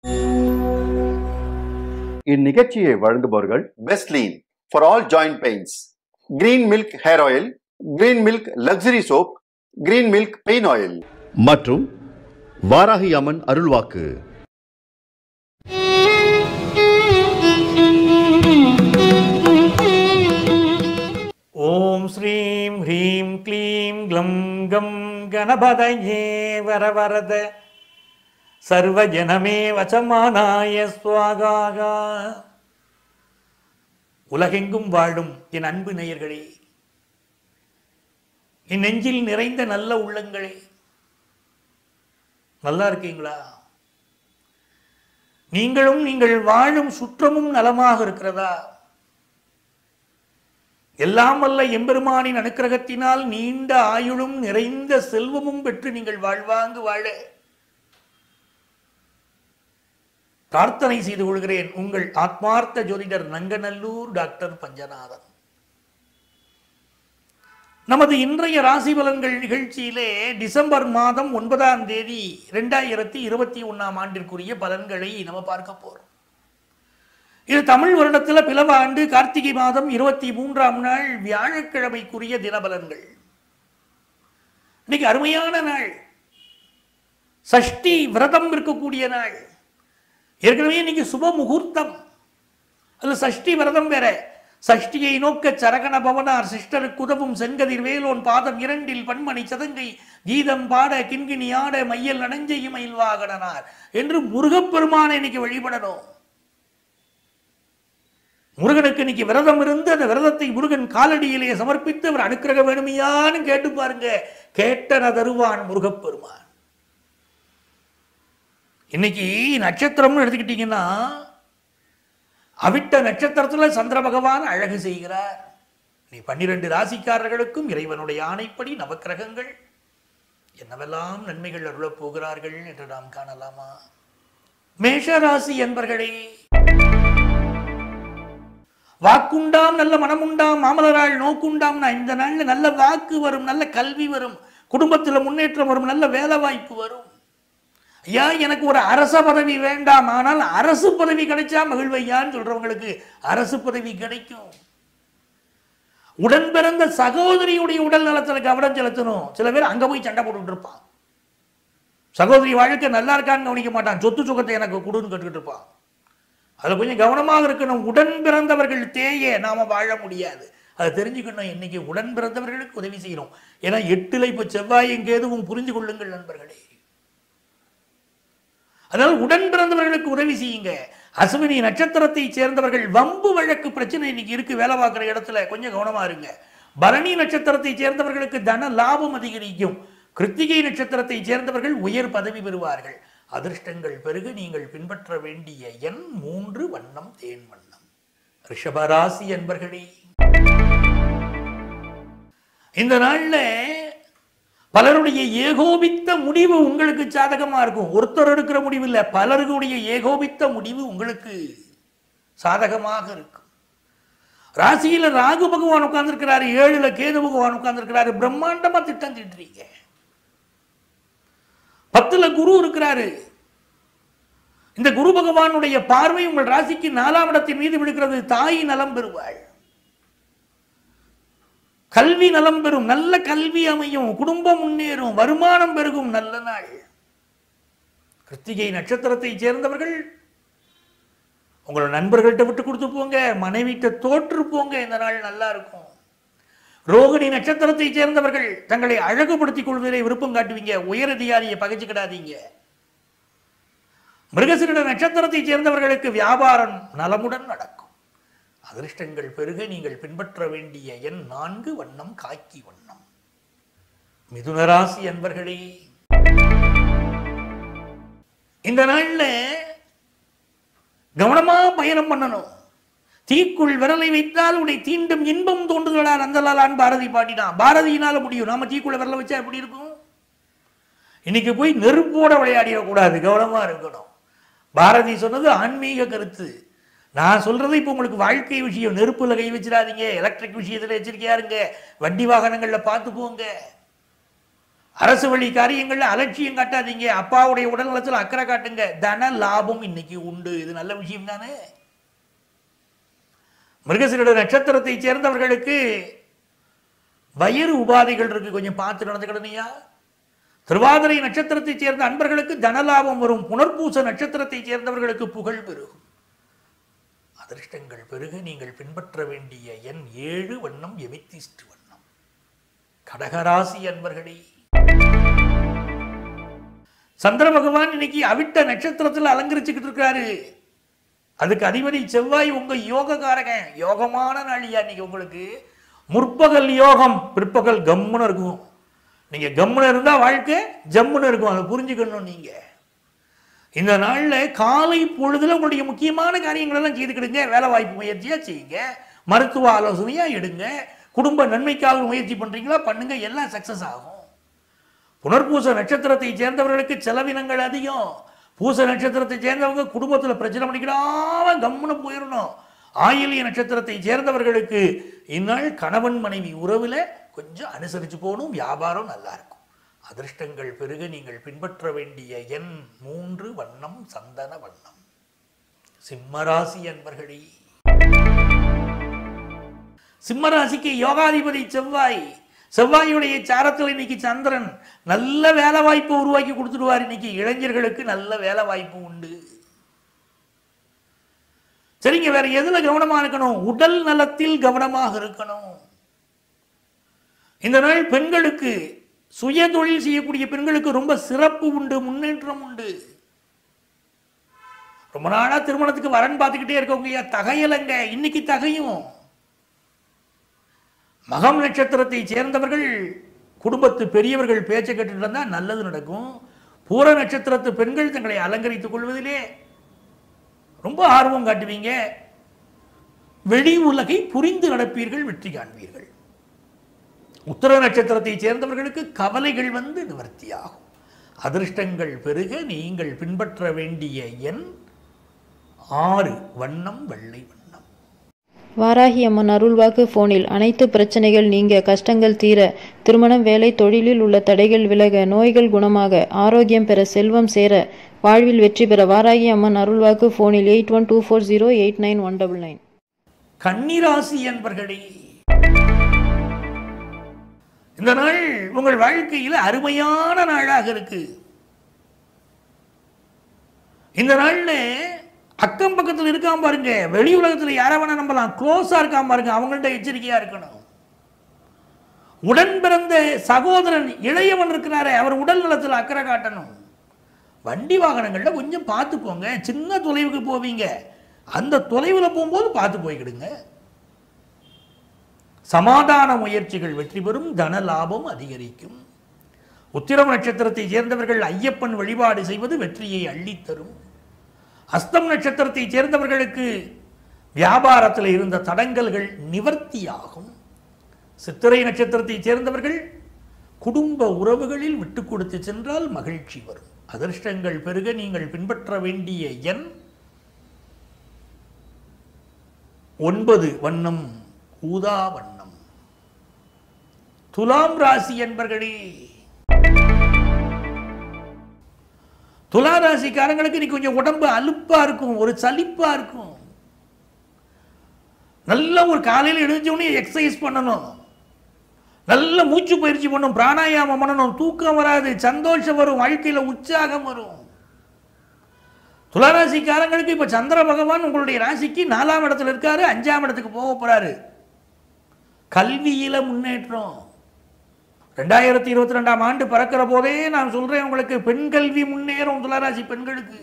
இந்நிகழ்ச்சியை வழங்குபவர்கள் பெஸ்ட்லீன் for all joint pains green milk hair oil green milk luxury soap green milk pain oil மற்றும் வாராகி அம்மன் அருள்வாக்கு ஓம் ஸ்ரீம் ஹ்ரீம் க்ளீம் க்ளம் கம் கணபதயே வரவரத சர்வஜனமே வசமானாய ஸ்வாகாகா உலகெங்கும் வாழும் என் அன்பு நேயர்களே என் நெஞ்சில் நிறைந்த நல்ல உள்ளங்களே நல்லா இருக்கீங்களா நீங்களும் நீங்கள் வாழும் சுற்றமும் நலமாக இருக்கிறதா எல்லாம் வல்ல எம்பெருமானின் அனுக்கிரகத்தினால் நீண்ட ஆயுளும் நிறைந்த செல்வமும் பெற்று நீங்கள் வாழ்வாங்கு வாழ பிரார்த்தனை செய்து கொள்கிறேன் உங்கள் ஆத்மார்த்த ஜோதிடர் நங்கநல்லூர் டாக்டர் பஞ்சநாதன் நமது இன்றைய ராசி பலன்கள் நிகழ்ச்சியிலே டிசம்பர் மாதம் ஒன்பதாம் தேதி ரெண்டாயிரத்தி இருபத்தி ஒன்னாம் ஆண்டிற்குரிய பலன்களை நம்ம பார்க்க போறோம் இது தமிழ் வருடத்தில் பிளவ ஆண்டு கார்த்திகை மாதம் இருபத்தி மூன்றாம் நாள் வியாழக்கிழமைக்குரிய தினபலன்கள் இன்னைக்கு அருமையான நாள் சஷ்டி விரதம் இருக்கக்கூடிய நாள் ஏற்கனவே இன்னைக்கு சுப முகூர்த்தம் அது சஷ்டி விரதம் வேற சஷ்டியை நோக்க சரகண பவனார் சிஸ்டருக்கு உதவும் செங்கதிர் வேலோன் பாதம் இரண்டில் பன்மணி சதங்கை கீதம் பாட கிண்கிணி ஆட மையல் நனஞ்செய்யும் மயில் வாகனனார் என்று முருகப்பெருமானை இன்னைக்கு வழிபடணும் முருகனுக்கு இன்னைக்கு விரதம் இருந்து அந்த விரதத்தை முருகன் காலடியிலே சமர்ப்பித்து அவர் அனுக்கிரக வேணுமையான்னு கேட்டு பாருங்க கேட்டன தருவான் முருகப்பெருமான் இன்னைக்கு நட்சத்திரம்னு எடுத்துக்கிட்டீங்கன்னா அவிட்ட நட்சத்திரத்துல சந்திர பகவான் அழகு செய்கிறார் நீ பன்னிரண்டு ராசிக்காரர்களுக்கும் இறைவனுடைய ஆணைப்படி நவக்கிரகங்கள் என்னவெல்லாம் நன்மைகள் அருளப் போகிறார்கள் என்று நாம் காணலாமா மேஷ ராசி என்பர்களே வாக்குண்டாம் நல்ல மனமுண்டாம் மாமலராள் நோக்குண்டாம்னா இந்த நாள்ல நல்ல வாக்கு வரும் நல்ல கல்வி வரும் குடும்பத்துல முன்னேற்றம் வரும் நல்ல வேலை வாய்ப்பு வரும் ஐயா எனக்கு ஒரு அரச பதவி வேண்டாம் ஆனால் அரசு பதவி கிடைச்சா மகிழ்வையான்னு சொல்றவங்களுக்கு அரசு பதவி கிடைக்கும் உடன் பிறந்த சகோதரியுடைய உடல் நலத்துல கவனம் செலுத்தணும் சில பேர் அங்க போய் சண்டை போட்டுட்டு இருப்பான் சகோதரி வாழ்க்கை நல்லா இருக்கான்னு கவனிக்க மாட்டான் சொத்து சுகத்தை எனக்கு கொடுன்னு கேட்டுக்கிட்டு இருப்பான் அதில் கொஞ்சம் கவனமாக இருக்கணும் உடன் பிறந்தவர்கள் தேய நாம வாழ முடியாது அதை தெரிஞ்சுக்கணும் இன்னைக்கு உடன் பிறந்தவர்களுக்கு உதவி செய்யணும் ஏன்னா எட்டுல இப்ப செவ்வாயும் கேதுவும் புரிந்து கொள்ளுங்கள் நண்பர்களே அதனால் உடன் பிறந்தவர்களுக்கு உதவி செய்யுங்க அசுவினி நட்சத்திரத்தை சேர்ந்தவர்கள் வம்பு வழக்கு பிரச்சனை இன்னைக்கு இருக்கு வேலை பார்க்குற இடத்துல கொஞ்சம் கவனமா இருங்க பரணி நட்சத்திரத்தை சேர்ந்தவர்களுக்கு தன லாபம் அதிகரிக்கும் கிருத்திகை நட்சத்திரத்தை சேர்ந்தவர்கள் உயர் பதவி பெறுவார்கள் அதிர்ஷ்டங்கள் பெருக நீங்கள் பின்பற்ற வேண்டிய எண் மூன்று வண்ணம் தேன் வண்ணம் ரிஷபராசி என்பர்களே இந்த நாள்ல பலருடைய ஏகோபித்த முடிவு உங்களுக்கு சாதகமா இருக்கும் ஒருத்தர் எடுக்கிற முடிவு இல்லை பலருடைய ஏகோபித்த முடிவு உங்களுக்கு சாதகமாக இருக்கும் ராசியில ராகு பகவான் உட்கார்ந்திருக்கிறாரு ஏழுல கேது பகவான் உட்கார்ந்திருக்கிறாரு பிரம்மாண்டமா திட்டம் திட்டுறீங்க பத்துல குரு இருக்கிறாரு இந்த குரு பகவானுடைய பார்வை உங்கள் ராசிக்கு நாலாம் இடத்தின் மீது விழுகிறது தாய் நலம் பெறுவாள் கல்வி நலம் பெறும் நல்ல கல்வி அமையும் குடும்பம் முன்னேறும் வருமானம் பெருகும் நல்ல நாள் கிருத்திகை நட்சத்திரத்தை சேர்ந்தவர்கள் உங்களோட நண்பர்கள்ட்ட விட்டு கொடுத்து போங்க மனைவிட்ட தோற்று போங்க இந்த நாள் நல்லா இருக்கும் ரோகிணி நட்சத்திரத்தை சேர்ந்தவர்கள் தங்களை அழகுபடுத்திக் கொள்வதை விருப்பம் காட்டுவீங்க உயரதிகாரியை பகைச்சுக்கிடாதீங்க மிருகசிரிட நட்சத்திரத்தை சேர்ந்தவர்களுக்கு வியாபாரம் நலமுடன் நடக்கும் அதிர்ஷ்டங்கள் பெருக நீங்கள் பின்பற்ற வேண்டிய எண் நான்கு வண்ணம் காக்கி வண்ணம் மிதுனராசி அன்பர்களே இந்த நாள்ல கவனமா பயணம் பண்ணணும் தீக்குள் விரலை வைத்தால் உன்னை தீண்டும் இன்பம் தோன்றுதலால் அந்தலாலான் பாரதி பாடினான் பாரதியினால முடியும் நாம தீக்குள்ள விரலை வச்சா எப்படி இருக்கும் இன்னைக்கு போய் நெருப்போட விளையாடிடக்கூடாது கவனமா இருக்கணும் பாரதி சொன்னது ஆன்மீக கருத்து நான் சொல்றது இப்போ உங்களுக்கு வாழ்க்கை விஷயம் நெருப்புல கை வச்சிடாதீங்க எலக்ட்ரிக் விஷயத்துல எச்சரிக்கையா இருங்க வண்டி வாகனங்கள்ல பார்த்து போங்க அரசு வழி காரியங்கள்ல அலட்சியம் காட்டாதீங்க அப்பாவுடைய உடல் நலத்தில் அக்கறை காட்டுங்க தன லாபம் இன்னைக்கு உண்டு இது நல்ல விஷயம் தானே மிருகசீரிட நட்சத்திரத்தை சேர்ந்தவர்களுக்கு வயிறு உபாதைகள் இருக்கு கொஞ்சம் பார்த்து நடந்துக்கிடனையா திருவாதிரை நட்சத்திரத்தை சேர்ந்த அன்பர்களுக்கு தனலாபம் வரும் புனர்பூச நட்சத்திரத்தை சேர்ந்தவர்களுக்கு புகழ் பெருகும் அதிர்ஷ்டங்கள் பெருக நீங்கள் பின்பற்ற வேண்டிய எண் ஏழு வண்ணம் எமித்திஸ்ட் வண்ணம் கடகராசி அன்பர்களே சந்திர பகவான் இன்னைக்கு அவிட்ட நட்சத்திரத்தில் அலங்கரிச்சுக்கிட்டு இருக்காரு அதுக்கு அதிபதி செவ்வாய் உங்க யோகக்காரகன் யோகமான நாளியா இன்னைக்கு உங்களுக்கு முற்பகல் யோகம் பிற்பகல் கம்முன்னு இருக்கும் நீங்க கம்முன்னு இருந்தா வாழ்க்கை ஜம்முன்னு இருக்கும் அதை புரிஞ்சுக்கணும் நீங்க இந்த நாள்ல காலை பொழுதுல உங்களுடைய முக்கியமான காரியங்கள் எல்லாம் செய்துக்கிடுங்க வேலை வாய்ப்பு முயற்சியா செய்யுங்க மருத்துவ ஆலோசனையா எடுங்க குடும்ப நன்மைக்காக முயற்சி பண்றீங்களா பண்ணுங்க எல்லாம் சக்சஸ் ஆகும் புனர்பூச நட்சத்திரத்தை சேர்ந்தவர்களுக்கு செலவினங்கள் அதிகம் பூச நட்சத்திரத்தை சேர்ந்தவங்க குடும்பத்துல பிரச்சனை பண்ணிக்கிடாம கம்முன்னு போயிடணும் ஆயிலிய நட்சத்திரத்தை சேர்ந்தவர்களுக்கு இந்நாள் கணவன் மனைவி உறவுல கொஞ்சம் அனுசரிச்சு போகணும் வியாபாரம் நல்லா இருக்கும் அதிர்ஷ்டங்கள் பெருக நீங்கள் பின்பற்ற வேண்டிய எண் மூன்று வண்ணம் சந்தன வண்ணம் சிம்மராசி அன்பர்களே சிம்மராசிக்கு யோகாதிபதி செவ்வாய் செவ்வாயுடைய சாரத்தில் இன்னைக்கு சந்திரன் நல்ல வேலை வாய்ப்பு உருவாக்கி கொடுத்துடுவார் இன்னைக்கு இளைஞர்களுக்கு நல்ல வேலை வாய்ப்பு உண்டு சரிங்க வேற எதுல கவனமா இருக்கணும் உடல் நலத்தில் கவனமாக இருக்கணும் இந்த நாள் பெண்களுக்கு சுய தொழில் செய்யக்கூடிய பெண்களுக்கு ரொம்ப சிறப்பு உண்டு முன்னேற்றம் உண்டு ரொம்ப நாளா திருமணத்துக்கு வரன் பார்த்துக்கிட்டே இருக்கவங்க தகையலங்க இன்னைக்கு தகையும் மகம் நட்சத்திரத்தை சேர்ந்தவர்கள் குடும்பத்து பெரியவர்கள் பேச்சை கேட்டுட்டு இருந்தா நல்லது நடக்கும் பூர நட்சத்திரத்து பெண்கள் தங்களை அலங்கரித்துக் கொள்வதிலே ரொம்ப ஆர்வம் காட்டுவீங்க வெளி உலகை புரிந்து நடப்பீர்கள் வெற்றி காண்பீர்கள் உத்தர நட்சத்திரத்தை சேர்ந்தவர்களுக்கு கவலைகள் வந்து நிவர்த்தியாகும் அதிர்ஷ்டங்கள் பெருக நீங்கள் பின்பற்ற வேண்டிய எண் ஆறு வண்ணம் வெள்ளை வண்ணம் வாராகி அம்மன் அருள்வாக்கு போனில் அனைத்து பிரச்சனைகள் நீங்க கஷ்டங்கள் தீர திருமணம் வேலை தொழிலில் உள்ள தடைகள் விலக நோய்கள் குணமாக ஆரோக்கியம் பெற செல்வம் சேர வாழ்வில் வெற்றி பெற வாராகி அம்மன் அருள்வாக்கு போனில் eight one two four zero eight nine one double nine கன்னிராசி என்பர்களே இந்த நாள் உங்கள் வாழ்க்கையில் அருமையான நாளாக இருக்கு இந்த நாள்ல அக்கம் பக்கத்தில் இருக்காம பாருங்க வெளி உலகத்தில் யாரை வேணா நம்பலாம் க்ளோஸா இருக்காம பாருங்க அவங்கள்ட்ட எச்சரிக்கையா இருக்கணும் உடன் பிறந்த சகோதரன் இளையவன் இருக்கிறாரே அவர் உடல் நலத்தில் அக்கறை காட்டணும் வண்டி வாகனங்கள்ல கொஞ்சம் பார்த்து போங்க சின்ன தொலைவுக்கு போவீங்க அந்த தொலைவில் போகும்போது பார்த்து போய்க்கிடுங்க சமாதான முயற்சிகள் வெற்றி பெறும் தன லாபம் அதிகரிக்கும் உத்திரம் நட்சத்திரத்தை சேர்ந்தவர்கள் ஐயப்பன் வழிபாடு செய்வது வெற்றியை அள்ளித்தரும் அஸ்தம் நட்சத்திரத்தை சேர்ந்தவர்களுக்கு வியாபாரத்தில் இருந்த தடங்கல்கள் நிவர்த்தியாகும் சித்திரை நட்சத்திரத்தை சேர்ந்தவர்கள் குடும்ப உறவுகளில் விட்டு கொடுத்து சென்றால் மகிழ்ச்சி வரும் அதிர்ஷ்டங்கள் பெருக நீங்கள் பின்பற்ற வேண்டிய எண் ஒன்பது வண்ணம் ஊதா வண்ணம் துலாம் ராசி என்பர்களே துலா ராசிக்காரங்களுக்கு இன்னைக்கு கொஞ்சம் உடம்பு அலுப்பா இருக்கும் ஒரு சலிப்பா இருக்கும் நல்ல ஒரு காலையில் எழுந்த உடனே எக்ஸசைஸ் பண்ணணும் நல்ல மூச்சு பயிற்சி பண்ணணும் பிராணாயாமம் பண்ணணும் தூக்கம் வராது சந்தோஷம் வரும் வாழ்க்கையில உற்சாகம் வரும் துளாராசிக்காரங்களுக்கு இப்ப சந்திர பகவான் உங்களுடைய ராசிக்கு நாலாம் இடத்துல இருக்காரு அஞ்சாம் இடத்துக்கு போக போறாரு கல்வியில முன்னேற்றம் ரெண்டாயிரத்தி இருபத்தி ரெண்டாம் ஆண்டு பிறக்கிற போதே நான் சொல்றேன் உங்களுக்கு பெண் கல்வி முன்னேறும் துளாராசி பெண்களுக்கு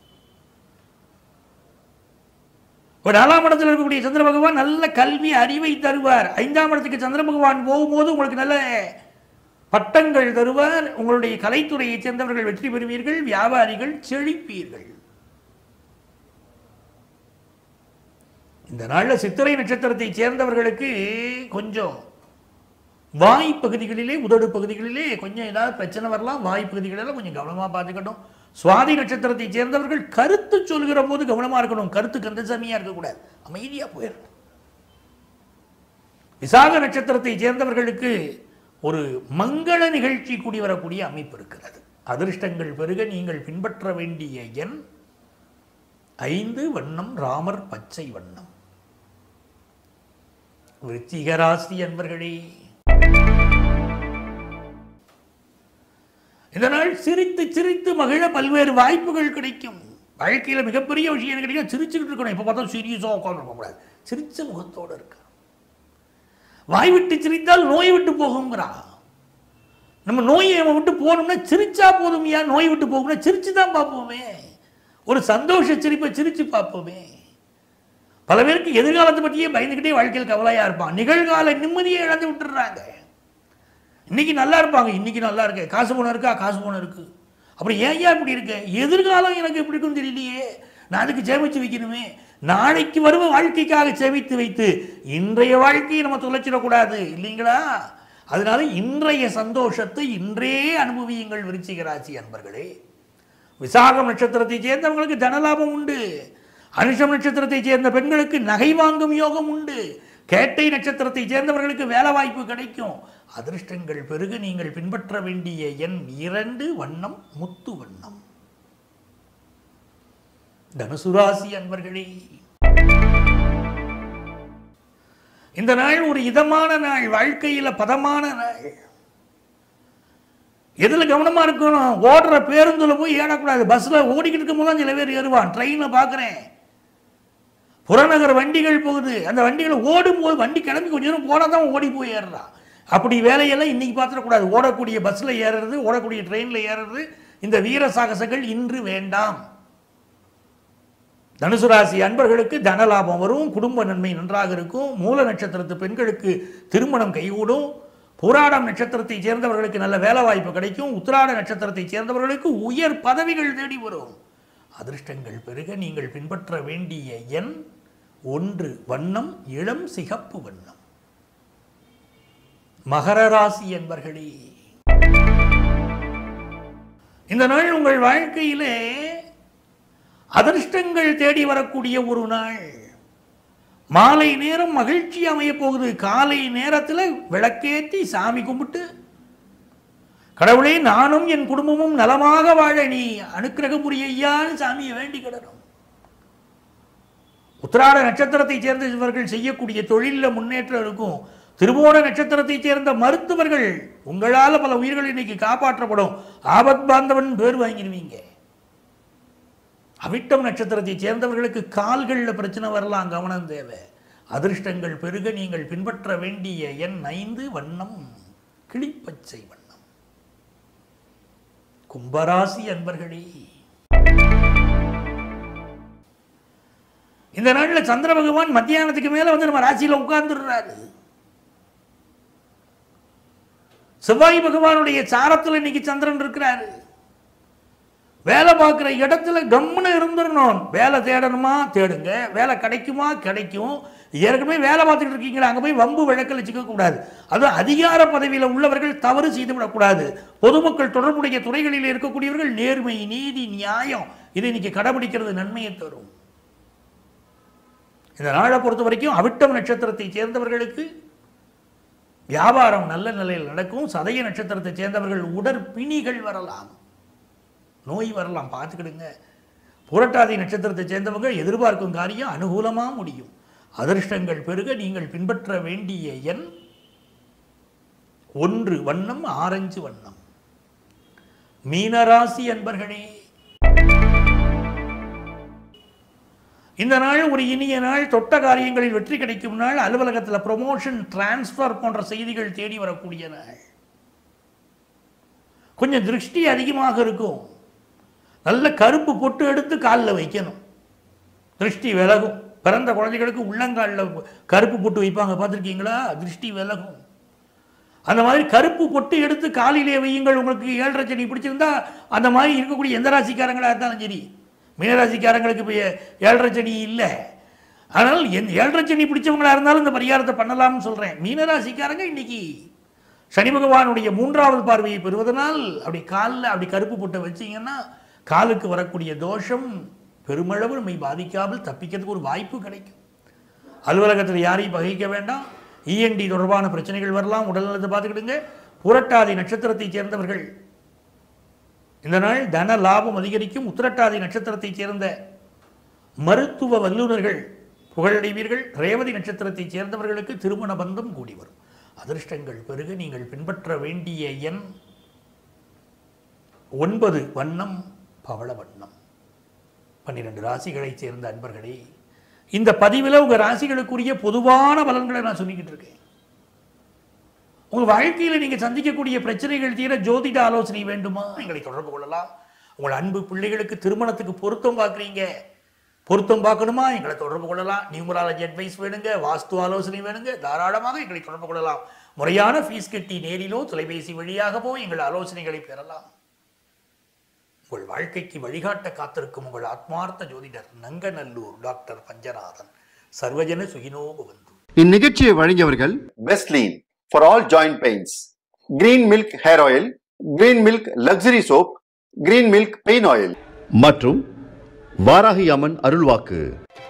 இப்ப நாலாம் இடத்துல இருக்கக்கூடிய சந்திர பகவான் நல்ல கல்வி அறிவை தருவார் ஐந்தாம் இடத்துக்கு சந்திர பகவான் போகும்போது உங்களுக்கு நல்ல பட்டங்கள் தருவார் உங்களுடைய கலைத்துறையைச் சேர்ந்தவர்கள் வெற்றி பெறுவீர்கள் வியாபாரிகள் செழிப்பீர்கள் இந்த நாளில் சித்திரை நட்சத்திரத்தை சேர்ந்தவர்களுக்கு கொஞ்சம் வாய் பகுதிகளிலே உதடு பகுதிகளிலே கொஞ்சம் ஏதாவது பிரச்சனை வரலாம் வாய் பகுதிகளெல்லாம் கொஞ்சம் கவனமாக பார்த்துக்கட்டும் சுவாதி நட்சத்திரத்தை சேர்ந்தவர்கள் கருத்து சொல்கிற போது கவனமாக இருக்கணும் கருத்து கந்தசாமியாக இருக்கக்கூடாது அமைதியாக போயிடணும் விசாக நட்சத்திரத்தை சேர்ந்தவர்களுக்கு ஒரு மங்கள நிகழ்ச்சி கூடி வரக்கூடிய அமைப்பு இருக்கிறது அதிர்ஷ்டங்கள் பெருக நீங்கள் பின்பற்ற வேண்டிய எண் ஐந்து வண்ணம் ராமர் பச்சை வண்ணம் விருச்சிக ராசி அன்பர்களே இந்த நாள் சிரித்து சிரித்து மகிழ பல்வேறு வாய்ப்புகள் கிடைக்கும் வாழ்க்கையில் மிகப்பெரிய விஷயம் என்ன கிடைக்கும் சிரிச்சுக்கிட்டு இருக்கணும் எப்போ பார்த்தா சீரியஸாக உட்காந்து கூடாது சிரிச்ச முகத்தோடு இருக்க வாய் விட்டு சிரித்தால் நோய் விட்டு போகுங்கிறா நம்ம நோயை நம்ம விட்டு போகணும்னா சிரிச்சா போதும் ஏன் நோய் விட்டு போகணும்னா சிரிச்சு தான் பார்ப்போமே ஒரு சந்தோஷ சிரிப்பை சிரிச்சு பார்ப்போமே பல பேருக்கு எதிர்காலத்தை பற்றியே பயந்துக்கிட்டே வாழ்க்கையில் கவலையா இருப்பான் நிகழ்கால நிம்மதியை இழந்து விட்டுறாங்க இன்னைக்கு நல்லா இருப்பாங்க இன்னைக்கு நல்லா இருக்கு காசு பணம் இருக்கா காசு பணம் இருக்கு அப்புறம் ஏன் ஏன் இப்படி இருக்கு எதிர்காலம் எனக்கு எப்படி இருக்குன்னு தெரியலையே நான் அதுக்கு சேமிச்சு வைக்கணுமே நாளைக்கு வருவ வாழ்க்கைக்காக சேமித்து வைத்து இன்றைய வாழ்க்கையை நம்ம தொலைச்சிடக்கூடாது இல்லைங்களா அதனால இன்றைய சந்தோஷத்தை இன்றே அனுபவியுங்கள் விருச்சிக ராசி அன்பர்களே விசாகம் நட்சத்திரத்தை சேர்ந்தவங்களுக்கு தனலாபம் உண்டு அனுஷம் நட்சத்திரத்தை சேர்ந்த பெண்களுக்கு நகை வாங்கும் யோகம் உண்டு கேட்டை நட்சத்திரத்தை சேர்ந்தவர்களுக்கு வேலை வாய்ப்பு கிடைக்கும் அதிர்ஷ்டங்கள் பெருக நீங்கள் பின்பற்ற வேண்டிய எண் இரண்டு வண்ணம் முத்து வண்ணம் தனுசு ராசி அன்பர்களே இந்த நாள் ஒரு இதமான நாள் வாழ்க்கையில பதமான நாள் எதுல கவனமா இருக்கணும் ஓடுற பேருந்துல போய் ஏறக்கூடாது பஸ்ல ஓடிக்கிட்டு இருக்கும்போது தான் சில பேர் ஏறுவான் ட்ரெயினில் பார்க்குறேன் புறநகர் வண்டிகள் போகுது அந்த வண்டிகள் ஓடும் போது வண்டி கிளம்பி கொஞ்ச நேரம் போனால் தான் ஓடி போய் ஏறுறான் அப்படி வேலையெல்லாம் இன்னைக்கு பார்த்துடக்கூடாது ஓடக்கூடிய பஸ்ஸில் ஏறுறது ஓடக்கூடிய ட்ரெயினில் ஏறுறது இந்த வீர சாகசங்கள் இன்று வேண்டாம் தனுசு ராசி அன்பர்களுக்கு தனலாபம் வரும் குடும்ப நன்மை நன்றாக இருக்கும் மூல நட்சத்திரத்து பெண்களுக்கு திருமணம் கைகூடும் பூராடம் நட்சத்திரத்தை சேர்ந்தவர்களுக்கு நல்ல வேலை வாய்ப்பு கிடைக்கும் உத்திராட நட்சத்திரத்தை சேர்ந்தவர்களுக்கு உயர் பதவிகள் தேடி வரும் அதிர்ஷ்டங்கள் பெருக நீங்கள் பின்பற்ற வேண்டிய எண் ஒன்று வண்ணம் இளம் சிகப்பு வண்ணம் மகர ராசி என்பர்களே இந்த நாள் உங்கள் வாழ்க்கையிலே அதிர்ஷ்டங்கள் தேடி வரக்கூடிய ஒரு நாள் மாலை நேரம் மகிழ்ச்சி அமைய போகுது காலை நேரத்தில் விளக்கேற்றி சாமி கும்பிட்டு கடவுளே நானும் என் குடும்பமும் நலமாக வாழ நீ அனுக்கிரகம் புரியையான்னு சாமியை வேண்டி கிடணும் உத்திராட நட்சத்திரத்தை சேர்ந்தவர்கள் செய்யக்கூடிய தொழிலில் முன்னேற்றம் இருக்கும் திருவோண நட்சத்திரத்தை சேர்ந்த மருத்துவர்கள் உங்களால் பல உயிர்கள் இன்னைக்கு காப்பாற்றப்படும் ஆபத் பாந்தவன் பேர் வாங்கிடுவீங்க அவிட்டம் நட்சத்திரத்தை சேர்ந்தவர்களுக்கு கால்களில் பிரச்சனை வரலாம் கவனம் தேவை அதிர்ஷ்டங்கள் பெருக நீங்கள் பின்பற்ற வேண்டிய எண் ஐந்து வண்ணம் கிளிப்பச்சை வண்ணம் கும்பராசி அன்பர்களே இந்த நாளில் சந்திர பகவான் மத்தியானத்துக்கு மேல வந்து நம்ம ராசியில உட்கார்ந்துடுறாரு செவ்வாய் பகவானுடைய சாரத்தில் இன்னைக்கு சந்திரன் இருக்கிறாரு வேலை பார்க்குற இடத்துல கம்முன்னு இருந்துடணும் வேலை தேடணுமா தேடுங்க வேலை கிடைக்குமா கிடைக்கும் ஏற்கனவே வேலை பார்த்துட்டு இருக்கீங்களா அங்கே போய் வம்பு வழக்கில் சிக்கக்கூடாது அதுவும் அதிகார பதவியில் உள்ளவர்கள் தவறு செய்து விடக்கூடாது பொதுமக்கள் தொடர்புடைய துறைகளில் இருக்கக்கூடியவர்கள் நேர்மை நீதி நியாயம் இதை இன்னைக்கு கடைபிடிக்கிறது நன்மையை தரும் இந்த நாளை பொறுத்த வரைக்கும் அவிட்டம் நட்சத்திரத்தை சேர்ந்தவர்களுக்கு வியாபாரம் நல்ல நிலையில் நடக்கும் சதய நட்சத்திரத்தை சேர்ந்தவர்கள் உடற்பிணிகள் வரலாம் நோய் வரலாம் பார்த்துக்கிடுங்க புரட்டாதி நட்சத்திரத்தை சேர்ந்தவங்க எதிர்பார்க்கும் காரியம் அனுகூலமாக முடியும் அதிர்ஷ்டங்கள் பெருக நீங்கள் பின்பற்ற வேண்டிய எண் ஒன்று வண்ணம் ஆரஞ்சு வண்ணம் மீனராசி அன்பர்களே இந்த நாள் ஒரு இனிய நாள் தொட்ட காரியங்களில் வெற்றி கிடைக்கும் நாள் அலுவலகத்தில் ப்ரொமோஷன் டிரான்ஸ்ஃபர் போன்ற செய்திகள் தேடி வரக்கூடிய நாள் கொஞ்சம் திருஷ்டி அதிகமாக இருக்கும் நல்ல கருப்பு பொட்டு எடுத்து காலில் வைக்கணும் திருஷ்டி விலகும் பிறந்த குழந்தைகளுக்கு உள்ளங்காலில் கருப்பு பொட்டு வைப்பாங்க பார்த்துருக்கீங்களா திருஷ்டி விலகும் அந்த மாதிரி கருப்பு பொட்டு எடுத்து காலிலே வையுங்கள் உங்களுக்கு ஏழரை சனி பிடிச்சிருந்தா அந்த மாதிரி இருக்கக்கூடிய எந்த ராசிக்காரங்களாக இருந்தாலும் சரி மீனராசிக்காரங்களுக்கு இப்போ ஏழரை சனி இல்லை ஆனால் என் ஏழரை சனி பிடிச்சவங்களா இருந்தாலும் இந்த பரிகாரத்தை பண்ணலாம்னு சொல்கிறேன் மீனராசிக்காரங்க இன்னைக்கு சனி பகவானுடைய மூன்றாவது பார்வையை பெறுவதனால் அப்படி காலில் அப்படி கருப்பு பொட்டை வச்சீங்கன்னா காலுக்கு வரக்கூடிய தோஷம் பெருமளவு நம்மை பாதிக்காமல் தப்பிக்கிறதுக்கு ஒரு வாய்ப்பு கிடைக்கும் அலுவலகத்தில் யாரையும் பகைக்க வேண்டாம் இஎன்டி தொடர்பான பிரச்சனைகள் வரலாம் உடல்நலத்தை பார்த்துக்கிடுங்க புரட்டாதி நட்சத்திரத்தைச் சேர்ந்தவர்கள் இந்த நாள் தன லாபம் அதிகரிக்கும் உத்திரட்டாதி நட்சத்திரத்தைச் சேர்ந்த மருத்துவ வல்லுநர்கள் புகழடைவீர்கள் ரேவதி நட்சத்திரத்தைச் சேர்ந்தவர்களுக்கு திருமண பந்தம் கூடி வரும் அதிர்ஷ்டங்கள் பெருக நீங்கள் பின்பற்ற வேண்டிய எண் ஒன்பது வண்ணம் பவள வண்ணம் பன்னிரண்டு ராசிகளைச் சேர்ந்த அன்பர்களே இந்த பதிவில் உங்கள் ராசிகளுக்குரிய பொதுவான பலன்களை நான் சொல்லிக்கிட்டு இருக்கேன் உங்கள் வாழ்க்கையில் நீங்கள் சந்திக்கக்கூடிய பிரச்சனைகள் தீர ஜோதிட ஆலோசனை வேண்டுமா எங்களை தொடர்பு கொள்ளலாம் உங்கள் அன்பு பிள்ளைகளுக்கு திருமணத்துக்கு பொருத்தம் பார்க்குறீங்க பொருத்தம் பார்க்கணுமா எங்களை தொடர்பு கொள்ளலாம் நியூமராலஜி அட்வைஸ் வேணுங்க வாஸ்து ஆலோசனை வேணுங்க தாராளமாக எங்களை தொடர்பு கொள்ளலாம் முறையான ஃபீஸ் கட்டி நேரிலோ தொலைபேசி வழியாகவோ எங்கள் ஆலோசனைகளை பெறலாம் உங்கள் வாழ்க்கைக்கு வழிகாட்ட காத்திருக்கும் உங்கள் ஆத்மார்த்த ஜோதிடர் நங்கநல்லூர் டாக்டர் பஞ்சநாதன் சர்வஜன சுகினோ பவந்து இந்நிகழ்ச்சியை வழங்கியவர்கள் Bestlean for all joint pains. Green milk hair oil, green milk luxury soap, green milk pain oil. மற்றும் வாராகி அம்மன் அருள்வாக்கு